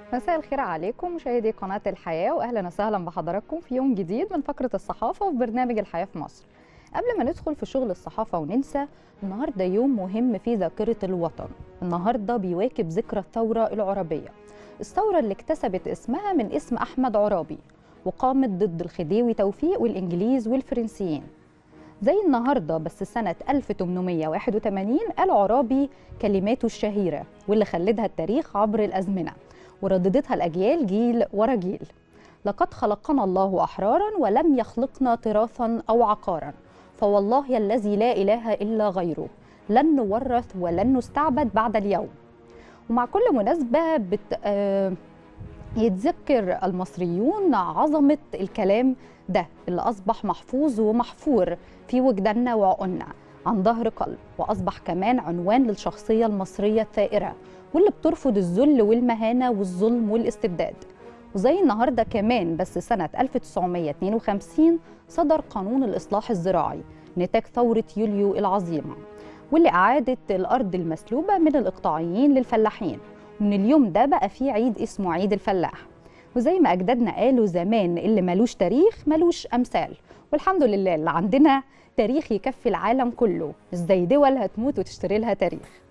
مساء الخير عليكم مشاهدي قناة الحياة وأهلا وسهلا بحضراتكم في يوم جديد من فقرة الصحافة وفي برنامج الحياة في مصر قبل ما ندخل في شغل الصحافة وننسى النهاردة يوم مهم في ذاكرة الوطن النهاردة بيواكب ذكرى الثورة العربية الثورة اللي اكتسبت اسمها من اسم أحمد عرابي وقامت ضد الخديوي توفيق والإنجليز والفرنسيين زي النهارده بس سنة 1881 قال عرابي كلماته الشهيرة واللي خلدها التاريخ عبر الأزمنة ورددتها الأجيال جيل ورا جيل لقد خلقنا الله أحرارا ولم يخلقنا تراثا أو عقارا فوالله الذي لا إله إلا غيره لن نورث ولن نستعبد بعد اليوم ومع كل مناسبة بت... آه يتذكر المصريون عظمة الكلام ده اللي أصبح محفوظ ومحفور في وجداننا وعقولنا عن ظهر قلب وأصبح كمان عنوان للشخصية المصرية الثائرة واللي بترفض الذل والمهانة والظلم والاستبداد وزي النهارده كمان بس سنة 1952 صدر قانون الإصلاح الزراعي نتاج ثورة يوليو العظيمة واللي أعادت الأرض المسلوبة من الإقطاعيين للفلاحين ومن اليوم ده بقى في عيد اسمه عيد الفلاح وزي ما أجدادنا قالوا زمان اللي ملوش تاريخ ملوش أمثال والحمد لله اللي عندنا تاريخ يكفي العالم كله مش زي دول هتموت وتشتري لها تاريخ